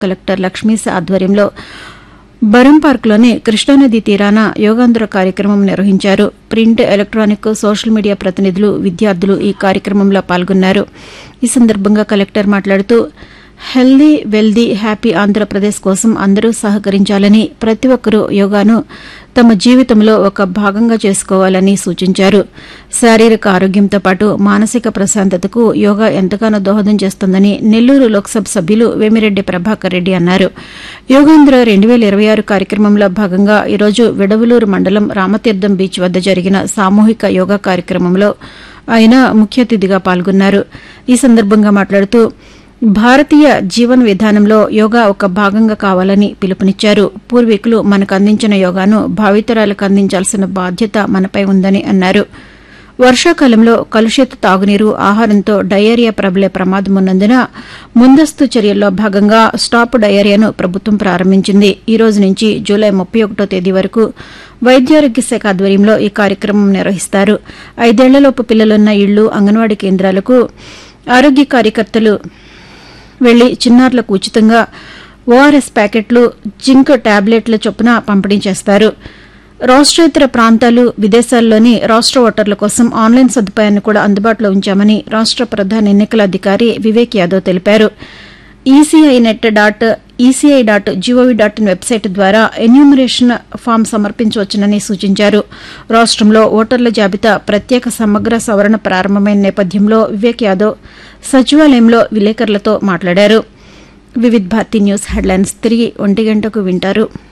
collector Lakshmisha ఆధ్వర్యంలో బరం పార్కులోని కృష్ణానది తీరాన యోగాంధ్ర కార్యక్రమం నిర్వహించారు ప్రింట్ ఎలక్ట్రానిక్ సోషల్ మీడియా ప్రతినిధులు విద్యార్థులు ఈ కార్యక్రమంలో పాల్గొన్నారు ఈ సందర్భంగా కలెక్టర్ మాట్లాడుతూ హెల్దీ వెల్దీ హ్యాపీ ఆంధ్రప్రదేశ్ కోసం అందరూ సహకరించాలని ప్రతి ఒక్కరూ యోగాను తమ జీవితంలో ఒక భాగంగా చేసుకోవాలని సూచించారు శారీరక ఆరోగ్యంతో పాటు మానసిక ప్రశాంతతకు యోగా ఎంతగానో దోహదం చేస్తుందని నెల్లూరు లోక్సభ సభ్యులు వేమిరెడ్డి ప్రభాకర్ రెడ్డి అన్నారు యోగాంధ్ర రెండు వేల ఇరవై ఆరు కార్యక్రమంలో భాగంగా ఈరోజు విడవలూరు మండలం రామతీర్థం బీచ్ వద్ద జరిగిన సామూహిక యోగా కార్యక్రమంలో ఆయన ముఖ్య అతిథిగా పాల్గొన్నారు ఈ సందర్భంగా మాట్లాడుతూ భారతీయ జీవన విధానంలో యోగా ఒక భాగంగా కావాలని పిలుపునిచ్చారు పూర్వీకులు మనకు అందించిన యోగాను భావితరాలకు అందించాల్సిన బాధ్యత మనపై ఉందని అన్నారు వర్షాకాలంలో కలుషిత తాగునీరు ఆహారంతో డయేరియా ప్రబలే ప్రమాదం ఉన్నందున ముందస్తు చర్యల్లో భాగంగా స్టాప్ డయేరియాను ప్రభుత్వం ప్రారంభించింది ఈ రోజు నుంచి జూలై ముప్పై ఒకటో తేదీ వరకు వైద్యారోగ్య శాఖ ఆధ్వర్యంలో ఈ కార్యక్రమం నిర్వహిస్తారు ఐదేళ్లలోపు పిల్లలున్న ఇళ్లు అంగన్వాడీ కేంద్రాలకు ఆరోగ్య కార్యకర్తలు వెళ్లి చిన్నారులకు ఉచితంగా ఓఆర్ఎస్ ప్యాకెట్లు జింక్ టాబ్లెట్ల చొప్పున పంపిణీ చేస్తారు రాష్ట్రేతర ప్రాంతాలు విదేశాల్లోని రాష్ట్ర ఓటర్ల కోసం ఆన్లైన్ సదుపాయాన్ని కూడా అందుబాటులో ఉంచామని రాష్ట్ర ప్రధాన ఎన్నికల అధికారి వివేక్ యాదవ్ తెలిపారు ECI net dot ECI dot GOV dot in website ద్వారా ఎన్యూమరేషన్ ఫామ్ సమర్పించవచ్చునని సూచించారు రాష్టంలో ఓటర్ల జాబితా ప్రత్యేక సమగ్ర సవరణ ప్రారంభమైన నేపథ్యంలో వివేక్ యాదవ్ సచివాలయంలో విలేకరులతో మాట్లాడారు వివిధ్ భారతి న్యూస్ హెడ్లైన్స్ తిరిగి ఒంటి గంటకు వింటారు